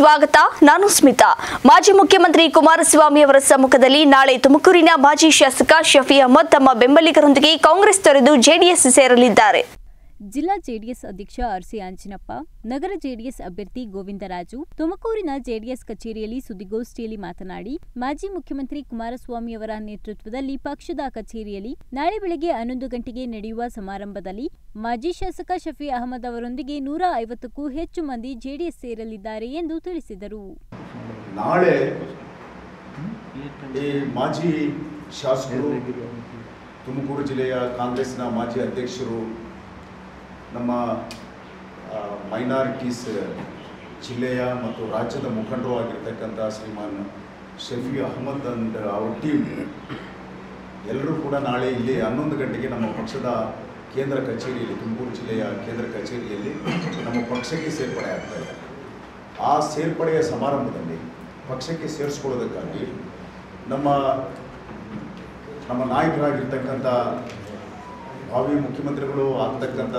ಸ್ವಾಗತ ನಾನು ಸ್ಮಿತಾ ಮಾಜಿ ಮುಖ್ಯಮಂತ್ರಿ ಕುಮಾರಸ್ವಾಮಿ ಅವರ ಸಮ್ಮುಖದಲ್ಲಿ ನಾಳೆ ತುಮಕೂರಿನ ಮಾಜಿ ಶಾಸಕ ಶಫಿ ಅಹಮದ್ ತಮ್ಮ ಬೆಂಬಲಿಗರೊಂದಿಗೆ ಕಾಂಗ್ರೆಸ್ ತೊರೆದು ಜೆಡಿಎಸ್ ಸೇರಲಿದ್ದಾರೆ ಜಿಲ್ಲಾ ಜೆಡಿಎಸ್ ಅಧ್ಯಕ್ಷ ಆರ್ಸಿ ಆಂಜಿನಪ್ಪ ನಗರ ಜೆಡಿಎಸ್ ಅಭ್ಯರ್ಥಿ ಗೋವಿಂದರಾಜು ತುಮಕೂರಿನ ಜೆಡಿಎಸ್ ಕಚೇರಿಯಲ್ಲಿ ಸುದ್ದಿಗೋಷ್ಠಿಯಲ್ಲಿ ಮಾತನಾಡಿ ಮಾಜಿ ಮುಖ್ಯಮಂತ್ರಿ ಕುಮಾರಸ್ವಾಮಿ ಅವರ ನೇತೃತ್ವದಲ್ಲಿ ಪಕ್ಷದ ಕಚೇರಿಯಲ್ಲಿ ನಾಳೆ ಬೆಳಗ್ಗೆ ಹನ್ನೊಂದು ಗಂಟೆಗೆ ನಡೆಯುವ ಸಮಾರಂಭದಲ್ಲಿ ಮಾಜಿ ಶಾಸಕ ಶಫಿ ಅಹಮದ್ ಅವರೊಂದಿಗೆ ನೂರ ಐವತ್ತಕ್ಕೂ ಹೆಚ್ಚು ಮಂದಿ ಜೆಡಿಎಸ್ ಸೇರಲಿದ್ದಾರೆ ಎಂದು ತಿಳಿಸಿದರು ನಾಳೆ ಈ ಮಾಜಿ ಶಾಸಕರು ತುಮಕೂರು ಜಿಲ್ಲೆಯ ಕಾಂಗ್ರೆಸ್ನ ಮಾಜಿ ಅಧ್ಯಕ್ಷರು ನಮ್ಮ ಮೈನಾರಿಟೀಸ್ ಜಿಲ್ಲೆಯ ಮತ್ತು ರಾಜ್ಯದ ಮುಖಂಡರು ಆಗಿರ್ತಕ್ಕಂಥ ಶ್ರೀಮಾನ್ ಶಫಿ ಅಹಮದ್ ಅಂಡ್ ಅವ್ರ ಟೀಮ್ ಎಲ್ಲರೂ ಕೂಡ ನಾಳೆ ಇಲ್ಲಿ ಹನ್ನೊಂದು ಗಂಟೆಗೆ ನಮ್ಮ ಪಕ್ಷದ ಕೇಂದ್ರ ಕಚೇರಿಯಲ್ಲಿ ತುಮಕೂರು ಜಿಲ್ಲೆಯ ಕೇಂದ್ರ ಕಚೇರಿಯಲ್ಲಿ ನಮ್ಮ ಪಕ್ಷಕ್ಕೆ ಸೇರ್ಪಡೆ ಆಗ್ತಾ ಇದೆ ಆ ಸೇರ್ಪಡೆಯ ಸಮಾರಂಭದಲ್ಲಿ ಪಕ್ಷಕ್ಕೆ ಸೇರಿಸ್ಕೊಳ್ಳೋದಕ್ಕಾಗಿ ನಮ್ಮ ನಮ್ಮ ನಾಯಕರಾಗಿರ್ತಕ್ಕಂಥ ಭಾವಿ ಮುಖ್ಯಮಂತ್ರಿಗಳು ಆಗ್ತಕ್ಕಂಥ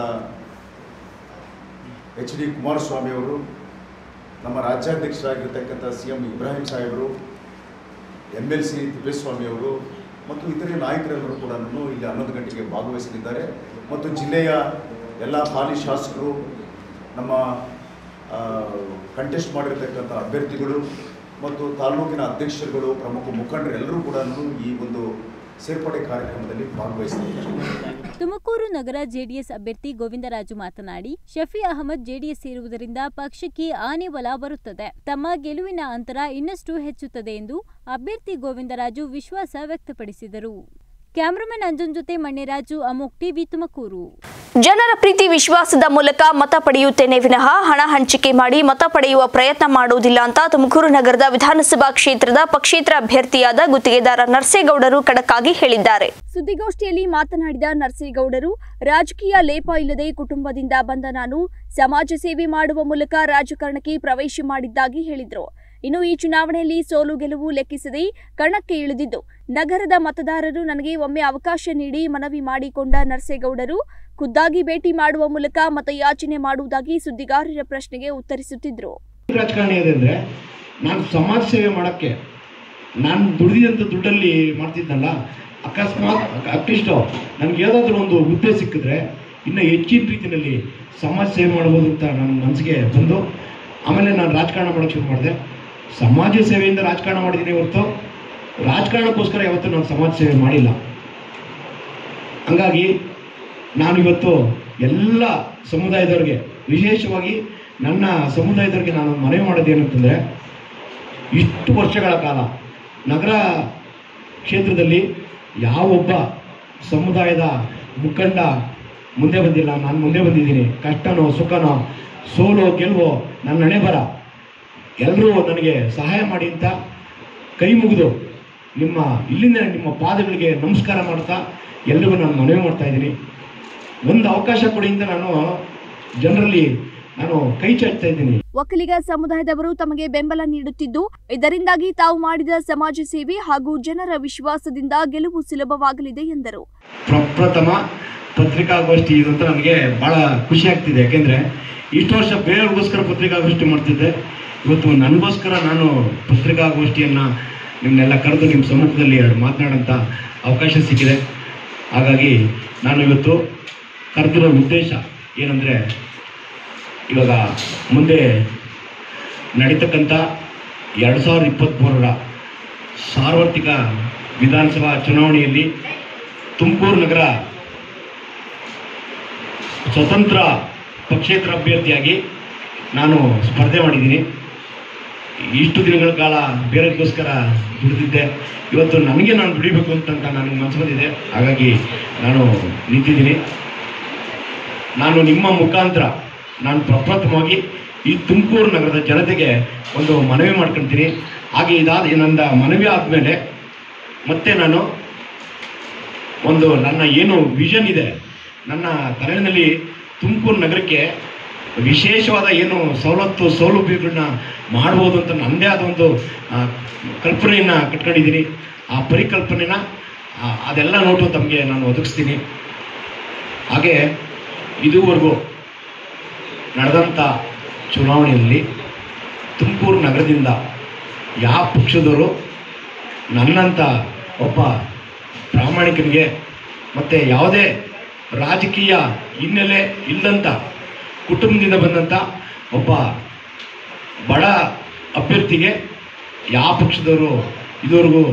ಎಚ್ ಡಿ ಕುಮಾರಸ್ವಾಮಿ ಅವರು ನಮ್ಮ ರಾಜ್ಯಾಧ್ಯಕ್ಷರಾಗಿರ್ತಕ್ಕಂಥ ಸಿ ಎಂ ಇಬ್ರಾಹಿಂ ಸಾಹೇಬರು ಎಮ್ ಎಲ್ ಸಿ ತಿಪ್ಪೇಸ್ವಾಮಿ ಅವರು ಮತ್ತು ಇತರೆ ನಾಯಕರೆಲ್ಲರೂ ಕೂಡ ಇಲ್ಲಿ ಹನ್ನೊಂದು ಗಂಟೆಗೆ ಭಾಗವಹಿಸಲಿದ್ದಾರೆ ಮತ್ತು ಜಿಲ್ಲೆಯ ಎಲ್ಲ ಹಾಲಿ ಶಾಸಕರು ನಮ್ಮ ಕಂಟೆಸ್ಟ್ ಮಾಡಿರ್ತಕ್ಕಂಥ ಅಭ್ಯರ್ಥಿಗಳು ಮತ್ತು ತಾಲೂಕಿನ ಅಧ್ಯಕ್ಷರುಗಳು ಪ್ರಮುಖ ಮುಖಂಡರು ಎಲ್ಲರೂ ಕೂಡ ಈ ಒಂದು ಸೇರ್ಪಡೆ ಕಾರ್ಯಕ್ರಮದಲ್ಲಿ ಭಾಗವಹಿಸಲಿದ್ದಾರೆ ತುಮಕೂರು ನಗರ ಜೆಡಿಎಸ್ ಅಭ್ಯರ್ಥಿ ಗೋವಿಂದರಾಜು ಮಾತನಾಡಿ ಶಫಿ ಅಹಮದ್ ಜೆಡಿಎಸ್ ಸೇರುವುದರಿಂದ ಪಕ್ಷಕ್ಕೆ ಆನೆ ಬಲ ಬರುತ್ತದೆ ತಮ್ಮ ಗೆಲುವಿನ ಅಂತರ ಇನ್ನಷ್ಟು ಹೆಚ್ಚುತ್ತದೆ ಎಂದು ಅಭ್ಯರ್ಥಿ ಗೋವಿಂದರಾಜು ವಿಶ್ವಾಸ ವ್ಯಕ್ತಪಡಿಸಿದರು ಕ್ಯಾಮರಾಮನ್ ಅಂಜನ್ ಜೊತೆ ಮಣ್ಣಿರಾಜು ಅಮೋಕ್ ಟಿವಿ ತುಮಕೂರು ಜನರ ಪ್ರೀತಿ ವಿಶ್ವಾಸದ ಮೂಲಕ ಮತ ಪಡೆಯುತ್ತೇನೆ ವಿನಃ ಹಣ ಹಂಚಿಕೆ ಮಾಡಿ ಮತ ಪಡೆಯುವ ಪ್ರಯತ್ನ ಮಾಡುವುದಿಲ್ಲ ಅಂತ ತುಮಕೂರು ನಗರದ ವಿಧಾನಸಭಾ ಕ್ಷೇತ್ರದ ಪಕ್ಷೇತರ ಅಭ್ಯರ್ಥಿಯಾದ ಗುತ್ತಿಗೆದಾರ ನರ್ಸೇಗೌಡರು ಖಡಕ್ಕಾಗಿ ಹೇಳಿದ್ದಾರೆ ಸುದ್ದಿಗೋಷ್ಠಿಯಲ್ಲಿ ಮಾತನಾಡಿದ ನರ್ಸೇಗೌಡರು ರಾಜಕೀಯ ಲೇಪ ಇಲ್ಲದೆ ಕುಟುಂಬದಿಂದ ಬಂದ ನಾನು ಸಮಾಜ ಸೇವೆ ಮಾಡುವ ಮೂಲಕ ರಾಜಕಾರಣಕ್ಕೆ ಪ್ರವೇಶ ಮಾಡಿದ್ದಾಗಿ ಹೇಳಿದರು ಇನ್ನು ಈ ಚುನಾವಣೆಯಲ್ಲಿ ಸೋಲು ಗೆಲುವು ಲೆಕ್ಕಿಸದೆ ಕಣಕ್ಕೆ ಇಳಿದಿದ್ದು ನಗರದ ಮತದಾರರು ನನಗೆ ಒಮ್ಮೆ ಅವಕಾಶ ನೀಡಿ ಮನವಿ ಮಾಡಿಕೊಂಡ ನರ್ಸೇಗೌಡರು ಖುದ್ದಾಗಿ ಭೇಟಿ ಮಾಡುವ ಮೂಲಕ ಮತಯಾಚನೆ ಮಾಡುವುದಾಗಿ ಸುದ್ದಿಗಾರರ ಪ್ರಶ್ನೆಗೆ ಉತ್ತರಿಸುತ್ತಿದ್ದರು ರಾಜಕಾರಣಿ ಇದೆ ಅಂದರೆ ನಾನು ಸಮಾಜ ಸೇವೆ ಮಾಡೋಕ್ಕೆ ನಾನು ದುಡಿದಂಥ ದುಡ್ಡಲ್ಲಿ ಮಾಡ್ತಿದ್ದಲ್ಲ ಅಕಸ್ಮಾತ್ ಅಟ್ಲೀಸ್ಟು ನನಗೆ ಯಾವುದಾದ್ರೂ ಒಂದು ಹುದ್ದೆ ಸಿಕ್ಕಿದ್ರೆ ಇನ್ನು ಹೆಚ್ಚಿನ ರೀತಿಯಲ್ಲಿ ಸಮಾಜ ಸೇವೆ ಮಾಡ್ಬೋದು ಅಂತ ನನ್ನ ಮನಸ್ಸಿಗೆ ಬಂದು ಆಮೇಲೆ ನಾನು ರಾಜಕಾರಣ ಮಾಡೋಕ್ಕೆ ಶುರು ಮಾಡಿದೆ ಸಮಾಜ ಸೇವೆಯಿಂದ ರಾಜಕಾರಣ ಮಾಡಿದ್ದೀನಿ ಹೊರತು ರಾಜಕಾರಣಕ್ಕೋಸ್ಕರ ಯಾವತ್ತೂ ನಾನು ಸಮಾಜ ಸೇವೆ ಮಾಡಿಲ್ಲ ಹಂಗಾಗಿ ನಾನು ಇವತ್ತು ಎಲ್ಲ ಸಮುದಾಯದವ್ರಿಗೆ ವಿಶೇಷವಾಗಿ ನನ್ನ ಸಮುದಾಯದವ್ರಿಗೆ ನಾನು ಮನವಿ ಮಾಡೋದು ಏನಂತಂದರೆ ಇಷ್ಟು ವರ್ಷಗಳ ಕಾಲ ನಗರ ಕ್ಷೇತ್ರದಲ್ಲಿ ಯಾವೊಬ್ಬ ಸಮುದಾಯದ ಮುಖಂಡ ಮುಂದೆ ಬಂದಿಲ್ಲ ನಾನು ಮುಂದೆ ಬಂದಿದ್ದೀನಿ ಕಷ್ಟನೋ ಸುಖನೋ ಸೋಲೋ ಗೆಲುವೋ ನನ್ನ ಹಣೆ ಬರ ಎಲ್ಲರೂ ನನಗೆ ಸಹಾಯ ಮಾಡಿ ಅಂತ ಕೈ ಮುಗಿದು ನಿಮ್ಮ ಇಲ್ಲಿಂದ ನಿಮ್ಮ ಪಾದಗಳಿಗೆ ನಮಸ್ಕಾರ ಮಾಡ್ತಾ ಎಲ್ರಿಗೂ ನಾನು ಮನವಿ ಮಾಡ್ತಾ ಇದ್ದೀನಿ ಒಂದು ಅವಕಾಶ ಕೊಡಿ ಅಂತ ನಾನು ಜನರಲ್ಲಿ ನಾನು ಕೈ ಚಾಚ್ತಾ ಇದ್ದೀನಿ ಒಕ್ಕಲಿಗ ಸಮುದಾಯದವರು ತಮಗೆ ಬೆಂಬಲ ನೀಡುತ್ತಿದ್ದು ಇದರಿಂದಾಗಿ ತಾವು ಮಾಡಿದ ಸಮಾಜ ಸೇವೆ ಹಾಗೂ ಜನರ ವಿಶ್ವಾಸದಿಂದ ಗೆಲುವು ಸುಲಭವಾಗಲಿದೆ ಎಂದರು ಪ್ರಪ್ರಥಮ ಪತ್ರಿಕಾಗೋಷ್ಠಿ ಇದು ಅಂತ ನನಗೆ ಭಾಳ ಖುಷಿ ಆಗ್ತಿದೆ ಯಾಕೆಂದರೆ ಇಷ್ಟು ವರ್ಷ ಬೇರೆಯವ್ರಿಗೋಸ್ಕರ ಪತ್ರಿಕಾಗೋಷ್ಠಿ ಮಾಡ್ತಿದ್ದೆ ಇವತ್ತು ನನಗೋಸ್ಕರ ನಾನು ಪತ್ರಿಕಾಗೋಷ್ಠಿಯನ್ನು ನಿಮ್ಮನ್ನೆಲ್ಲ ಕರೆದು ನಿಮ್ಮ ಸಮ್ಮುಖದಲ್ಲಿ ಎರಡು ಮಾತನಾಡೋಂಥ ಅವಕಾಶ ಸಿಕ್ಕಿದೆ ಹಾಗಾಗಿ ನಾನು ಇವತ್ತು ಕರೆದಿರೋ ಉದ್ದೇಶ ಏನಂದರೆ ಇವಾಗ ಮುಂದೆ ನಡೀತಕ್ಕಂಥ ಎರಡು ಸಾವಿರದ ಇಪ್ಪತ್ತ್ಮೂರರ ಸಾರ್ವತ್ರಿಕ ವಿಧಾನಸಭಾ ಚುನಾವಣೆಯಲ್ಲಿ ತುಮಕೂರು ನಗರ ಸ್ವತಂತ್ರ ಪಕ್ಷೇತರ ಅಭ್ಯರ್ಥಿಯಾಗಿ ನಾನು ಸ್ಪರ್ಧೆ ಮಾಡಿದ್ದೀನಿ ಇಷ್ಟು ದಿನಗಳ ಕಾಲ ಬೇರೆಗೋಸ್ಕರ ದುಡಿದಿದ್ದೆ ಇವತ್ತು ನನಗೆ ನಾನು ದುಡಿಬೇಕು ಅಂತ ನನಗೆ ಮನಸ್ಸು ಬಂದಿದೆ ಹಾಗಾಗಿ ನಾನು ನಿಂತಿದ್ದೀನಿ ನಾನು ನಿಮ್ಮ ಮುಖಾಂತರ ನಾನು ಪ್ರಪ್ರಥಮವಾಗಿ ಈ ತುಮಕೂರು ನಗರದ ಜನತೆಗೆ ಒಂದು ಮನವಿ ಮಾಡ್ಕೊಳ್ತೀನಿ ಹಾಗೆ ಇದಾದ ನನ್ನ ಮನವಿ ಆದಮೇಲೆ ಮತ್ತೆ ನಾನು ಒಂದು ನನ್ನ ಏನು ವಿಷನ್ ಇದೆ ನನ್ನ ತಲೆಯಲ್ಲಿ ತುಮಕೂರು ನಗರಕ್ಕೆ ವಿಶೇಷವಾದ ಏನು ಸವಲತ್ತು ಸೌಲಭ್ಯಗಳನ್ನ ಮಾಡ್ಬೋದು ಅಂತ ನನ್ನದೇ ಆದ ಒಂದು ಆ, ಕಲ್ಪನೆಯನ್ನು ಕಟ್ಕೊಂಡಿದ್ದೀನಿ ಆ ಪರಿಕಲ್ಪನೆನ ಆ, ಅದೆಲ್ಲ ನೋಟು ತಮಗೆ ನಾನು ಒದಗಿಸ್ತೀನಿ ಹಾಗೆ ಇದುವರೆಗೂ ನಡೆದಂಥ ಚುನಾವಣೆಯಲ್ಲಿ ತುಮಕೂರು ನಗರದಿಂದ ಯಾವ ಪಕ್ಷದವರು ನನ್ನಂಥ ಒಬ್ಬ ಪ್ರಾಮಾಣಿಕನಿಗೆ ಮತ್ತು ಯಾವುದೇ ರಾಜಕೀಯ ಹಿನ್ನೆಲೆ ಇಲ್ಲದಂಥ ಕುಟುಂಬದಿಂದ ಬಂದಂಥ ಒಬ್ಬ ಬಡ ಅಭ್ಯರ್ಥಿಗೆ ಯಾವ ಪಕ್ಷದವರು ಇದುವರೆಗೂ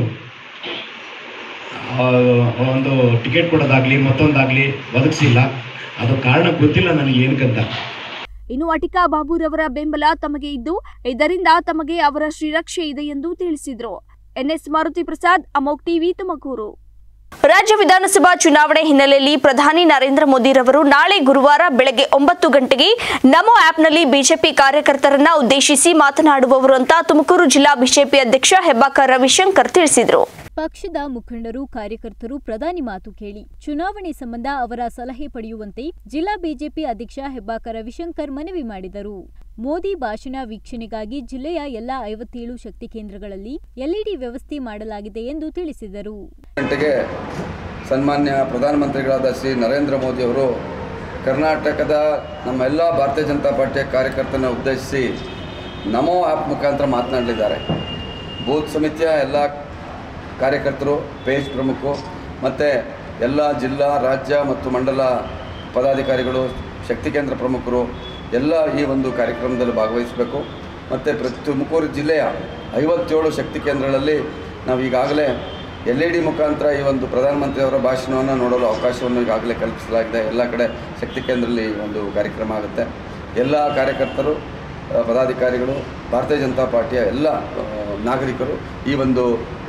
ಆ, ಒಂದು ಟಿಕೆಟ್ ಕೊಡೋದಾಗ್ಲಿ ಮತ್ತೊಂದಾಗ್ಲಿ ಒದಗಿಸಿಲ್ಲ ಅದು ಕಾರಣ ಗೊತ್ತಿಲ್ಲ ನನಗೆ ಏನಕ್ಕಂತ ಇನ್ನು ಅಟಿಕಾ ಬಾಬುರವರ ಬೆಂಬಲ ತಮಗೆ ಇದ್ದು ಇದರಿಂದ ತಮಗೆ ಅವರ ಶ್ರೀರಕ್ಷೆ ಇದೆ ಎಂದು ತಿಳಿಸಿದರು ಎನ್ಎಸ್ ಮಾರುತಿ ಪ್ರಸಾದ್ ಅಮೋಕ್ ಟಿವಿ ತುಮಕೂರು ರಾಜ್ಯ ವಿಧಾನಸಭಾ ಚುನಾವಣೆ ಹಿನ್ನೆಲೆಯಲ್ಲಿ ಪ್ರಧಾನಿ ನರೇಂದ್ರ ಮೋದಿರವರು ನಾಳೆ ಗುರುವಾರ ಬೆಳಗ್ಗೆ ಒಂಬತ್ತು ಗಂಟೆಗೆ ನಮೋ ಆಪ್ನಲ್ಲಿ ಬಿಜೆಪಿ ಕಾರ್ಯಕರ್ತರನ್ನ ಉದ್ದೇಶಿಸಿ ಮಾತನಾಡುವವರು ಅಂತ ತುಮಕೂರು ಜಿಲ್ಲಾ ಬಿಜೆಪಿ ಅಧ್ಯಕ್ಷ ಹೆಬ್ಬಾಕ ರವಿಶಂಕರ್ ತಿಳಿಸಿದರು ಪಕ್ಷದ ಮುಖಂಡರು ಕಾರ್ಯಕರ್ತರು ಪ್ರಧಾನಿ ಮಾತು ಕೇಳಿ ಚುನಾವಣೆ ಸಂಬಂಧ ಅವರ ಸಲಹೆ ಪಡೆಯುವಂತೆ ಜಿಲ್ಲಾ ಬಿಜೆಪಿ ಅಧ್ಯಕ್ಷ ಹೆಬ್ಬಾಕ ರವಿಶಂಕರ್ ಮನವಿ ಮಾಡಿದರು ಮೋದಿ ಭಾಷಣ ವೀಕ್ಷಣೆಗಾಗಿ ಜಿಲ್ಲೆಯ ಎಲ್ಲಾ ಐವತ್ತೇಳು ಶಕ್ತಿ ಕೇಂದ್ರಗಳಲ್ಲಿ ಎಲ್ಇಡಿ ವ್ಯವಸ್ಥೆ ಮಾಡಲಾಗಿದೆ ಎಂದು ತಿಳಿಸಿದರು ಗಂಟೆಗೆ ಸನ್ಮಾನ್ಯ ಪ್ರಧಾನಮಂತ್ರಿಗಳಾದ ಶ್ರೀ ನರೇಂದ್ರ ಮೋದಿಯವರು ಕರ್ನಾಟಕದ ನಮ್ಮ ಎಲ್ಲ ಭಾರತೀಯ ಜನತಾ ಪಾರ್ಟಿಯ ಕಾರ್ಯಕರ್ತರನ್ನ ಉದ್ದೇಶಿಸಿ ನಮೋ ಆ್ಯಪ್ ಮುಖಾಂತರ ಮಾತನಾಡಲಿದ್ದಾರೆ ಬೂತ್ ಸಮಿತಿಯ ಎಲ್ಲ ಕಾರ್ಯಕರ್ತರು ಪೇಜ್ ಪ್ರಮುಖರು ಮತ್ತು ಎಲ್ಲ ಜಿಲ್ಲಾ ರಾಜ್ಯ ಮತ್ತು ಮಂಡಲ ಪದಾಧಿಕಾರಿಗಳು ಶಕ್ತಿ ಕೇಂದ್ರ ಪ್ರಮುಖರು ಎಲ್ಲ ಈ ಒಂದು ಕಾರ್ಯಕ್ರಮದಲ್ಲಿ ಭಾಗವಹಿಸಬೇಕು ಮತ್ತು ಪ್ರತಿ ತುಮಕೂರು ಜಿಲ್ಲೆಯ ಐವತ್ತೇಳು ಶಕ್ತಿ ಕೇಂದ್ರಗಳಲ್ಲಿ ನಾವು ಈಗಾಗಲೇ ಎಲ್ ಇ ಡಿ ಮುಖಾಂತರ ಈ ಒಂದು ಪ್ರಧಾನಮಂತ್ರಿಯವರ ಭಾಷಣವನ್ನು ನೋಡಲು ಅವಕಾಶವನ್ನು ಈಗಾಗಲೇ ಕಲ್ಪಿಸಲಾಗಿದೆ ಎಲ್ಲ ಕಡೆ ಶಕ್ತಿ ಕೇಂದ್ರದಲ್ಲಿ ಈ ಒಂದು ಕಾರ್ಯಕ್ರಮ ಆಗುತ್ತೆ ಎಲ್ಲ ಕಾರ್ಯಕರ್ತರು ಆ, ಪದಾಧಿಕಾರಿಗಳು ಭಾರತೀಯ ಜನತಾ ಪಾರ್ಟಿಯ ಎಲ್ಲ ಆ, ನಾಗರಿಕರು ಈ ಒಂದು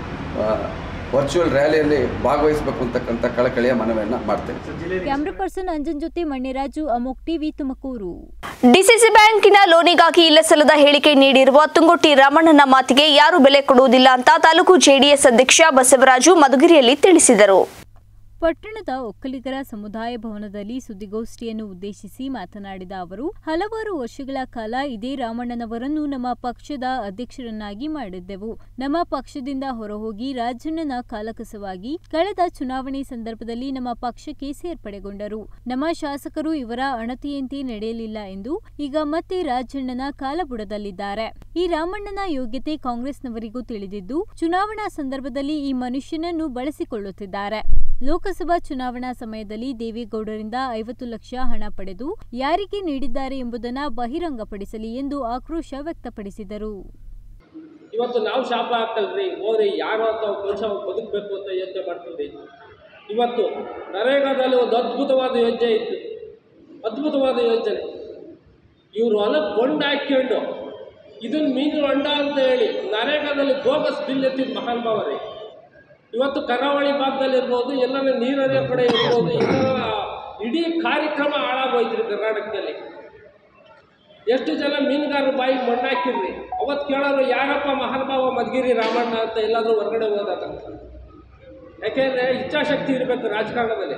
ವರ್ಚುವಲ್ ರ್ಯಾಲಿಯಲ್ಲಿ ಭಾಗವಹಿಸಬೇಕು ಅಂತಕ್ಕಂಥ ಕಳಕಳಿಯ ಮನವಿಯನ್ನು ಮಾಡ್ತೇನೆ ಕ್ಯಾಮ್ರಾ ಪರ್ಸನ್ ಅಂಜನ್ ಜೊತೆ ಮಣ್ಣಿರಾಜು ಅಮೋಕ್ ಟಿವಿ ತುಮಕೂರು ಡಿಸಿಸಿ ಬ್ಯಾಂಕಿನ ಲೋನಿಗಾಗಿ ಇಲ್ಲಸಲ್ಲದ ಹೇಳಿಕೆ ನೀಡಿರುವ ತುಂಗೊಟ್ಟಿ ರಾಮಣ್ಣನ ಮಾತಿಗೆ ಯಾರು ಬೆಲೆ ಕೊಡುವುದಿಲ್ಲ ಅಂತ ತಾಲೂಕು ಜೆಡಿಎಸ್ ಅಧ್ಯಕ್ಷ ಬಸವರಾಜು ಮಧುಗಿರಿಯಲ್ಲಿ ತಿಳಿಸಿದರು ಪಟ್ಟಣದ ಒಕ್ಕಲಿಗರ ಸಮುದಾಯ ಭವನದಲ್ಲಿ ಸುದ್ದಿಗೋಷ್ಠಿಯನ್ನು ಉದ್ದೇಶಿಸಿ ಮಾತನಾಡಿದ ಅವರು ಹಲವಾರು ವರ್ಷಗಳ ಕಾಲ ಇದೇ ರಾಮಣ್ಣನವರನ್ನು ನಮ್ಮ ಪಕ್ಷದ ಅಧ್ಯಕ್ಷರನ್ನಾಗಿ ಮಾಡಿದ್ದೆವು ನಮ್ಮ ಪಕ್ಷದಿಂದ ಹೊರಹೋಗಿ ರಾಜಣ್ಣನ ಕಾಲಕಸವಾಗಿ ಕಳೆದ ಚುನಾವಣೆ ಸಂದರ್ಭದಲ್ಲಿ ನಮ್ಮ ಪಕ್ಷಕ್ಕೆ ಸೇರ್ಪಡೆಗೊಂಡರು ನಮ್ಮ ಶಾಸಕರು ಇವರ ಅಣತಿಯಂತೆ ನಡೆಯಲಿಲ್ಲ ಎಂದು ಈಗ ಮತ್ತೆ ರಾಜಣ್ಣನ ಕಾಲಬುಡದಲ್ಲಿದ್ದಾರೆ ಈ ರಾಮಣ್ಣನ ಯೋಗ್ಯತೆ ಕಾಂಗ್ರೆಸ್ನವರಿಗೂ ತಿಳಿದಿದ್ದು ಚುನಾವಣಾ ಸಂದರ್ಭದಲ್ಲಿ ಈ ಮನುಷ್ಯನನ್ನು ಬಳಸಿಕೊಳ್ಳುತ್ತಿದ್ದಾರೆ ಲೋಕಸಭಾ ಚುನಾವಣಾ ಸಮಯದಲ್ಲಿ ದೇವೇಗೌಡರಿಂದ ಐವತ್ತು ಲಕ್ಷ ಹಣ ಪಡೆದು ಯಾರಿಗೆ ನೀಡಿದ್ದಾರೆ ಎಂಬುದನ್ನು ಬಹಿರಂಗಪಡಿಸಲಿ ಎಂದು ಆಕ್ರೋಶ ವ್ಯಕ್ತಪಡಿಸಿದರು ಇವತ್ತು ನಾವು ಶಾಪ ಹಾಕಲ್ರಿ ಹೋಗ್ರಿ ಯಾರೋ ಅಂತ ಒಬ್ಬ ಮನುಷ್ಯ ಬದುಕಬೇಕು ಅಂತ ಯೋಚನೆ ಮಾಡ್ತೀವಿ ಇವತ್ತು ನರೇಗಾದಲ್ಲಿ ಒಂದು ಅದ್ಭುತವಾದ ಯೋಜನೆ ಇತ್ತು ಅದ್ಭುತವಾದ ಯೋಜನೆ ಇವರು ಹೊಲಕ್ಕೆ ಗೊಂಡು ಹಾಕ್ಕೊಂಡು ಇದನ್ನ ಮೀನು ಹೊಂಡ ಅಂತ ಹೇಳಿ ನರೇಗಾದಲ್ಲಿ ಬೋಗಸ್ ಬಿಲ್ ಎತ್ತಿದ ಮಹಾನುಭಾವರೇ ಇವತ್ತು ಕರಾವಳಿ ಭಾಗದಲ್ಲಿರ್ಬೋದು ಎಲ್ಲಾನ ನೀರನೇ ಕಡೆ ಇರ್ಬೋದು ಇದರ ಇಡೀ ಕಾರ್ಯಕ್ರಮ ಹಾಳಾಗೋಯ್ತು ಕರ್ನಾಟಕದಲ್ಲಿ ಎಷ್ಟು ಜನ ಮೀನುಗಾರರು ಬಾಯಿಗೆ ಮಣ್ಣು ಹಾಕಿರ್ರಿ ಅವತ್ತು ಕೇಳೋರು ಯಾರಪ್ಪ ಮಹಾನುಭಾವ ಮಧುಗಿರಿ ರಾಮಣ್ಣ ಅಂತ ಎಲ್ಲಾದರೂ ಹೊರಗಡೆ ಹೋದಾಗ ಯಾಕೆಂದರೆ ಇಚ್ಛಾಶಕ್ತಿ ಇರಬೇಕು ರಾಜಕಾರಣದಲ್ಲಿ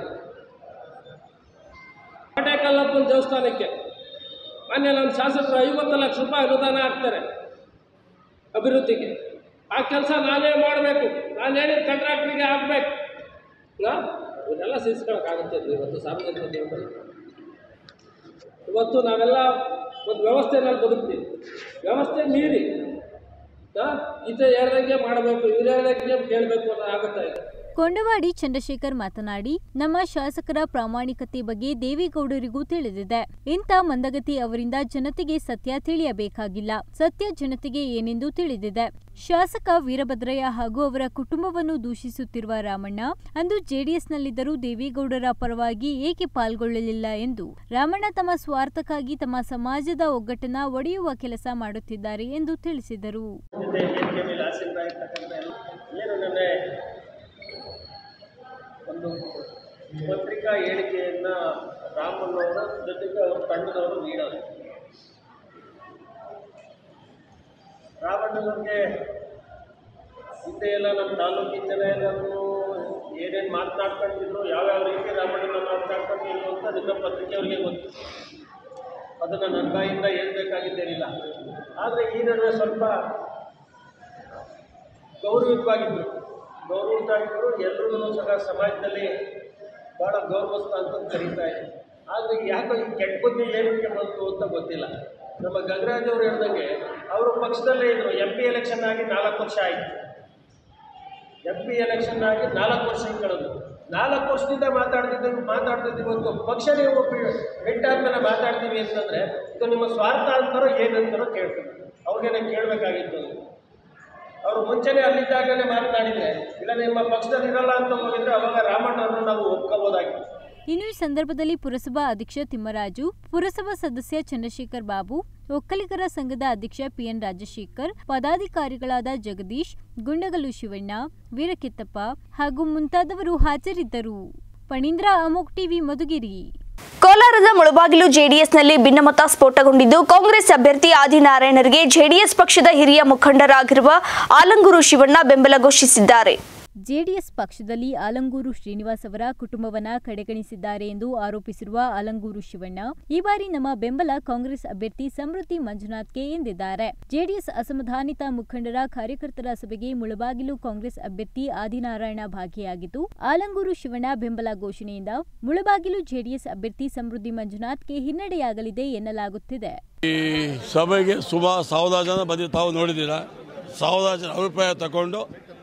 ಕಲ್ಲಪ್ಪನ ದೇವಸ್ಥಾನಕ್ಕೆ ಮೊನ್ನೆ ನಮ್ಮ ಶಾಸಕರು ಐವತ್ತು ಲಕ್ಷ ರೂಪಾಯಿ ಅನುದಾನ ಹಾಕ್ತಾರೆ ಅಭಿವೃದ್ಧಿಗೆ ಆ ಕೆಲಸ ನಾನೇ ಮಾಡಬೇಕು ನಾನು ಹೇಳಿದ ಕಾಂಟ್ರಾಕ್ಟ್ರಿಗೆ ಹಾಕ್ಬೇಕು ಇವನ್ನೆಲ್ಲ ಸಹಿಸ್ಕೊಳಕ್ಕಾಗುತ್ತೆ ಇವತ್ತು ಸಾರ್ವಜನಿಕ ಜೀವನದಲ್ಲಿ ಇವತ್ತು ನಾವೆಲ್ಲ ಒಂದು ವ್ಯವಸ್ಥೆನಲ್ಲಿ ಬದುಕ್ತೀವಿ ವ್ಯವಸ್ಥೆ ಮೀರಿ ಆ, ಈತ ಹೇಳ್ದಂಗೆ ಮಾಡಬೇಕು ಇವ್ರು ಹೇಳ್ದಂಗೆ ಕೇಳಬೇಕು ಅನ್ನೋ ಆಗುತ್ತಾ ಇದೆ ಕೊಂಡವಾಡಿ ಚಂದ್ರಶೇಖರ್ ಮಾತನಾಡಿ ನಮ್ಮ ಶಾಸಕರ ಪ್ರಾಮಾಣಿಕತೆ ಬಗ್ಗೆ ದೇವೇಗೌಡರಿಗೂ ತಿಳಿದಿದೆ ಇಂಥ ಮಂದಗತಿ ಅವರಿಂದ ಜನತೆಗೆ ಸತ್ಯ ತಿಳಿಯಬೇಕಾಗಿಲ್ಲ ಸತ್ಯ ಜನತೆಗೆ ಏನೆಂದು ತಿಳಿದಿದೆ ಶಾಸಕ ವೀರಭದ್ರಯ್ಯ ಹಾಗೂ ಅವರ ಕುಟುಂಬವನ್ನು ದೂಷಿಸುತ್ತಿರುವ ರಾಮಣ್ಣ ಅಂದು ಜೆಡಿಎಸ್ನಲ್ಲಿದ್ದರೂ ದೇವೇಗೌಡರ ಪರವಾಗಿ ಏಕೆ ಪಾಲ್ಗೊಳ್ಳಲಿಲ್ಲ ಎಂದು ರಾಮಣ್ಣ ತಮ್ಮ ಸ್ವಾರ್ಥಕ್ಕಾಗಿ ತಮ್ಮ ಸಮಾಜದ ಒಗ್ಗಟ್ಟನ್ನ ಒಡೆಯುವ ಕೆಲಸ ಮಾಡುತ್ತಿದ್ದಾರೆ ಎಂದು ತಿಳಿಸಿದರು ಜೊತೆ ವೇದಿಕೆ ಮೇಲೆ ಆಸೀನರಾಗಿರ್ತಕ್ಕಂಥ ಎಲ್ಲ- ಏನು ನೆನ್ನೆ ಒಂದು ಪತ್ರಿಕಾ ಹೇಳಿಕೆಯನ್ನು ರಾಮಣ್ಣವರ ಜೊತೆಗೆ ಅವರ ತಂಡದವರು ನೀಡೋದು ರಾಮಣ್ಣನವ್ರಿಗೆ ಹಿಂದೆ ಎಲ್ಲ ನಮ್ಮ ತಾಲೂಕಿನ ಜನ ಎಲ್ಲರೂ ಏನೇನು ಮಾತನಾಡ್ಕೊಂಡಿದ್ರು ಯಾವ್ಯಾವ ರೀತಿ ರಾಮಣ್ಣನ ಮಾತನಾಡ್ಕೊಂಡಿದ್ರು ಅಂತ ನಿಮ್ಮ ಪತ್ರಿಕೆಯವರಿಗೆ ಗೊತ್ತು ಅದನ್ನು ನನ್ನ ಬಾಯಿಂದ ಹೇಳ್ಬೇಕಾಗಿದ್ದೇನಿಲ್ಲ ಆದರೆ ಈ ನಡುವೆ ಸ್ವಲ್ಪ ಗೌರವಿತವಾಗಿದ್ದರು ಗೌರವಿತವಾಗಿದ್ದರು ಎಲ್ಲರೂ ಸಹ ಸಮಾಜದಲ್ಲಿ ಭಾಳ ಗೌರವಿಸ್ತಾ ಅಂತ ಕರೀತಾ ಇದೆ ಆದರೆ ಯಾಕೋ ಈ ಕೆಟ್ಟ ಬುದ್ಧಿ ಏನಕ್ಕೆ ಬಂತು ಅಂತ ಗೊತ್ತಿಲ್ಲ ನಮ್ಮ ಗಂಗರಾಜ್ ಅವರು ಹೇಳ್ದಂಗೆ ಅವರು ಪಕ್ಷದಲ್ಲೇ ಇದ್ರು ಎಂ ಪಿ ಎಲೆಕ್ಷನ್ ಆಗಿ ನಾಲ್ಕು ವರ್ಷ ಆಯಿತು ಎಂ ಪಿ ಎಲೆಕ್ಷನ್ ಆಗಿ ನಾಲ್ಕು ವರ್ಷ ಕಳೆದು ನಾಲ್ಕು ವರ್ಷದಿಂದ ಮಾತಾಡ್ತಿದ್ದೀವಿ ಮಾತಾಡ್ತಿದ್ದೀವಿ ಇವತ್ತು ಪಕ್ಷ ನೀವು ಬಿಟ್ಟಾದ್ಮೇಲೆ ಮಾತಾಡ್ತೀವಿ ಅಂತಂದರೆ ಇದು ನಿಮ್ಮ ಸ್ವಾರ್ಥ ಅಂತಾರೋ ಏನಂತಾರೋ ಕೇಳ್ತೀನಿ ಅವ್ರಿಗೇನೆ ಕೇಳಬೇಕಾಗಿತ್ತು ಅವರು ಮುಂಚೆನೇ ಅಲ್ಲಿದ್ದಾಗಲೇ ಮಾತನಾಡಿದರೆ ಇಲ್ಲ ನಿಮ್ಮ ಪಕ್ಷದಲ್ಲಿ ಇರಲ್ಲ ಅಂತ ಹೋಗಿದ್ರೆ ಅವಾಗ ರಾಮಣ್ಣವ್ರನ್ನ ನಾವು ಒಪ್ಕೋಬೋದಾಗಿತ್ತು ಇನ್ನು ಈ ಸಂದರ್ಭದಲ್ಲಿ ಪುರಸಭಾ ಅಧ್ಯಕ್ಷ ತಿಮ್ಮರಾಜು ಪುರಸಭಾ ಸದಸ್ಯ ಚಂದ್ರಶೇಖರ್ ಬಾಬು ಒಕ್ಕಲಿಗರ ಸಂಘದ ಅಧ್ಯಕ್ಷ ಪಿಎನ್ ರಾಜಶೇಖರ್ ಪದಾಧಿಕಾರಿಗಳಾದ ಜಗದೀಶ್ ಗುಂಡಗಲು ಶಿವಣ್ಣ ವೀರಕಿತ್ತಪ್ಪ ಹಾಗೂ ಮುಂತಾದವರು ಹಾಜರಿದ್ದರು ಪಣೀಂದ್ರ ಅಮೋಕ್ ಟಿವಿ ಮಧುಗಿರಿ ಕೋಲಾರದ ಮುಳಬಾಗಿಲು ಜೆಡಿಎಸ್ನಲ್ಲಿ ಭಿನ್ನಮತ ಸ್ಫೋಟಗೊಂಡಿದ್ದು ಕಾಂಗ್ರೆಸ್ ಅಭ್ಯರ್ಥಿ ಆದಿನಾರಾಯಣರಿಗೆ ಜೆಡಿಎಸ್ ಪಕ್ಷದ ಹಿರಿಯ ಮುಖಂಡರಾಗಿರುವ ಆಲಂಗೂರು ಶಿವಣ್ಣ ಬೆಂಬಲ ಘೋಷಿಸಿದ್ದಾರೆ ಜೆಡಿಎಸ್ ಪಕ್ಷದಲ್ಲಿ ಆಲಂಗೂರು ಶ್ರೀನಿವಾಸ್ ಅವರ ಕುಟುಂಬವನ್ನ ಕಡೆಗಣಿಸಿದ್ದಾರೆ ಎಂದು ಆರೋಪಿಸಿರುವ ಆಲಂಗೂರು ಶಿವಣ್ಣ ಈ ಬಾರಿ ನಮ್ಮ ಬೆಂಬಲ ಕಾಂಗ್ರೆಸ್ ಅಭ್ಯರ್ಥಿ ಸಮೃದ್ಧಿ ಮಂಜುನಾಥ್ಗೆ ಎಂದಿದ್ದಾರೆ ಜೆಡಿಎಸ್ ಅಸಮಾಧಾನಿತ ಮುಖಂಡರ ಕಾರ್ಯಕರ್ತರ ಸಭೆಗೆ ಮುಳಬಾಗಿಲು ಕಾಂಗ್ರೆಸ್ ಅಭ್ಯರ್ಥಿ ಆದಿನಾರಾಯಣ ಭಾಗಿಯಾಗಿದ್ದು ಆಲಂಗೂರು ಶಿವಣ್ಣ ಬೆಂಬಲ ಘೋಷಣೆಯಿಂದ ಮುಳಬಾಗಿಲು ಜೆಡಿಎಸ್ ಅಭ್ಯರ್ಥಿ ಸಮೃದ್ಧಿ ಮಂಜುನಾಥ್ಗೆ ಹಿನ್ನಡೆಯಾಗಲಿದೆ ಎನ್ನಲಾಗುತ್ತಿದೆ ಈ ಸಭೆಗೆ ಸುಮಾರು ಸಾವಿರಾರು ಜನ ಬಂದು ತಾವು ನೋಡಿದ್ದೀರಾ ಸಾವಿರಾರು ಜನ ಅಭಿಪ್ರಾಯ ತಗೊಂಡು